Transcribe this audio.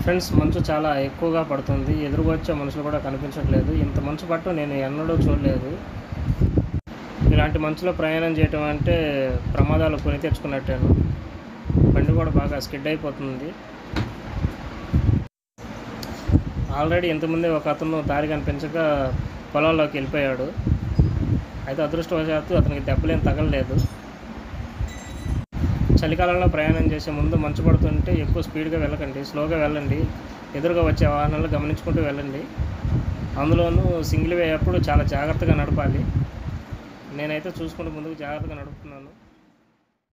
friends మంచు చాలా ఎక్కువగా పడుతుంది ఎదురుగా వచ్చే మనుషులు కూడా కనిపించట్లేదు ఇంత మంచు పట్టం నేను ఎన్నడూ చూడలేదు ఇలాంటి మంచులో ప్రయాణం చేయటం అంటే ప్రమాదాలు కొని తెచ్చుకున్నట్టాను బండి కూడా బాగా స్కిడ్ అయిపోతుంది ఆల్రెడీ ఇంతకుముందే ఒక అతను దారి కనిపించక పొలాల్లోకి వెళ్ళిపోయాడు అయితే అదృష్టవశాత్తు అతనికి దెబ్బలేం తగలలేదు చలికాలంలో ప్రయాణం చేసే ముందు మంచు పడుతుంటే ఎక్కువ స్పీడ్గా వెళ్ళకండి స్లోగా వెళ్ళండి ఎదురుగా వచ్చే వాహనాలు గమనించుకుంటూ వెళ్ళండి అందులోనూ సింగిల్ వే అప్పుడు చాలా జాగ్రత్తగా నడపాలి నేనైతే చూసుకుంటూ ముందుకు జాగ్రత్తగా నడుపుతున్నాను